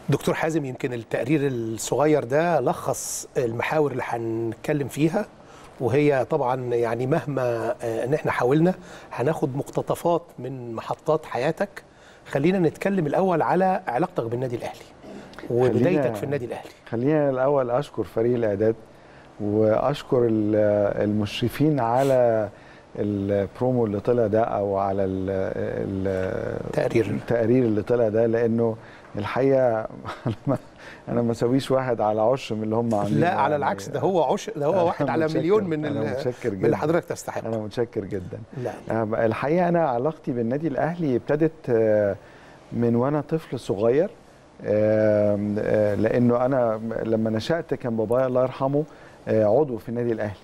دكتور حازم يمكن التقرير الصغير ده لخص المحاور اللي هنتكلم فيها وهي طبعا يعني مهما آه، ان احنا حاولنا هناخد مقتطفات من محطات حياتك خلينا نتكلم الاول على علاقتك بالنادي الاهلي وبدايتك خلينا- في النادي الاهلي خلينا الاول اشكر فريق الاعداد واشكر ال- المشرفين على البرومو اللي طلع ده او على ال- ال- تقرير التقرير اللي طلع ده لانه الحقيقه أنا ما- انا ما سويش واحد على عشر من اللي هم عاملينه لا على يعني. العكس ده هو عش ده هو أنا واحد على متشكر- مليون من أنا ال- متشكر من اللي جداً. حضرتك تستحق انا متشكر جدا لا آه، الحقيقه انا علاقتي بالنادي الاهلي ابتدت آه، من وانا طفل صغير آم، آه، لانه انا لما نشات كان بابايا الله يرحمه آه، عضو في النادي الاهلي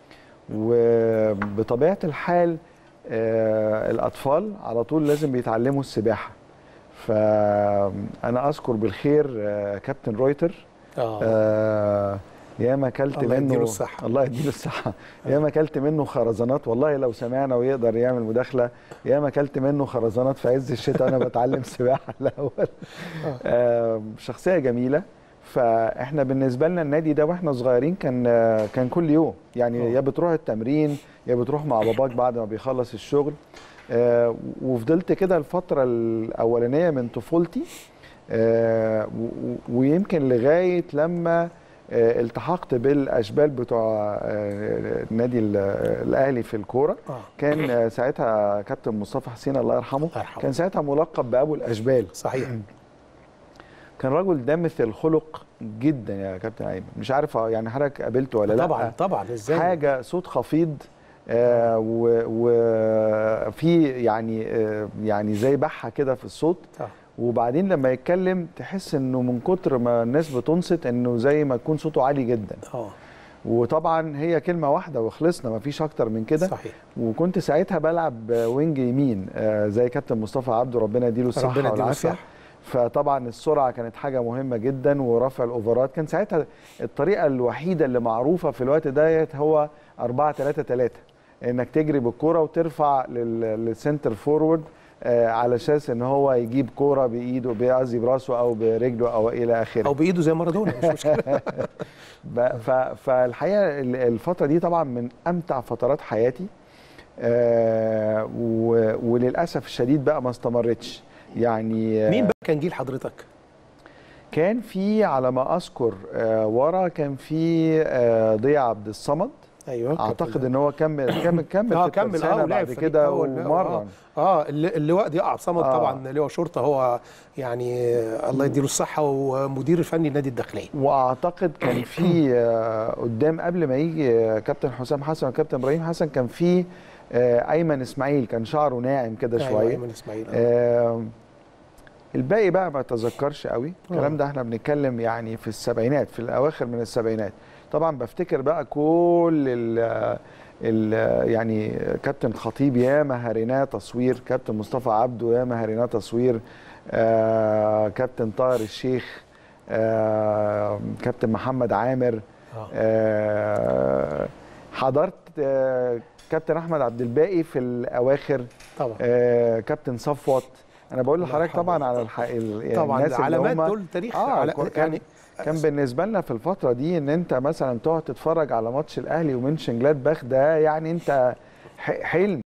وبطبيعه الحال آه، الاطفال على طول لازم بيتعلموا السباحه فانا اذكر بالخير آه، كابتن رويتر اه آه ياما اكلت الله منه يديله الصحة. الله يديله الصحه ياما اكلت منه خرزانات والله لو سمعنا ويقدر يعمل مداخله ياما اكلت منه خرزانات في عز الشتاء انا بتعلم سباحه الاول آه شخصيه جميله فاحنا بالنسبه لنا النادي ده واحنا صغيرين كان آه، كان كل يوم يعني آه. يا بتروح التمرين يا بتروح مع باباك بعد ما بيخلص الشغل آه، وفضلت كده الفتره الاولانيه من طفولتي آه، و- و- ويمكن لغايه لما آه، التحقت بالاشبال بتوع آه، النادي ال- الاهلي في الكوره اه كان آه، ساعتها كابتن مصطفى حسين الله يرحمه الله يرحمه. كان ساعتها ملقب بابو الاشبال صحيح كان رجل دمث الخلق جدا يا كابتن ايمن مش عارف آه، يعني حضرتك قابلته ولا لا طبعا طبعا ازاي حاجه صوت خفيض آه، و- وفي يعني آه، يعني زي بحه كده في الصوت آه. وبعدين لما يتكلم تحس انه من كتر ما الناس بتنصت انه زي ما يكون صوته عالي جدا اه وطبعا هي كلمه واحده وخلصنا ما فيش اكتر من كده صحيح وكنت ساعتها بلعب وينج يمين آه، زي كابتن مصطفى عبده ربنا يديله الصحه ربنا يديله والعافيه الصحة. فطبعا السرعه كانت حاجه مهمه جدا ورفع الاوفرات كان ساعتها الطريقه الوحيده اللي معروفه في الوقت ديت هو 4 3 3 انك تجري بالكوره وترفع لل- للسنتر فورورد آه، على اساس ان هو يجيب كوره بايده قصدي براسه او برجله او الى اخره او بايده زي مارادونا مش مشكله ب- ف- فالحقيقه ال- الفتره دي طبعا من امتع فترات حياتي آه، و- وللاسف الشديد بقى ما استمرتش يعني آه، مين بقى كان جيل حضرتك؟ كان في على ما اذكر آه، ورا كان في آه، ضياء عبد الصمد ايوه اعتقد ان هو كمل كمل كمل اه في كمل الترسانة اه ولعب بعد فريق كده أول، ومرن اه الل- اللواء ضياء عبد الصمد آه. طبعا لواء شرطه هو يعني آه، الله يديله الصحه ومدير الفني النادي الداخليه واعتقد كان في آه، قدام قبل ما يجي آه، كابتن حسام حسن وكابتن ابراهيم حسن كان في آه، ايمن اسماعيل كان شعره ناعم كده أيوة، شويه ايمن اسماعيل آه. آه، الباقي بقى ما اتذكرش قوي الكلام آه. ده احنا بنتكلم يعني في السبعينات في الاواخر من السبعينات طبعا بفتكر بقى كل ال ال يعني كابتن خطيب ياما هريناه تصوير كابتن مصطفى عبده ياما هريناه تصوير آه كابتن طاهر الشيخ آه كابتن محمد عامر آه. آه حضرت آه كابتن احمد عبد الباقي في الاواخر طبعا آه كابتن صفوت انا بقول الله لحضرتك يرحمه. طبعا على الح... ال- يعني طبعا الناس اللي علامات هم- دول تاريخ اه على كان يعني كان بالنسبه لنا في الفتره دي ان انت مثلا تقعد تتفرج على ماتش الاهلي ومنشن جلادباخ ده يعني انت ح- حلم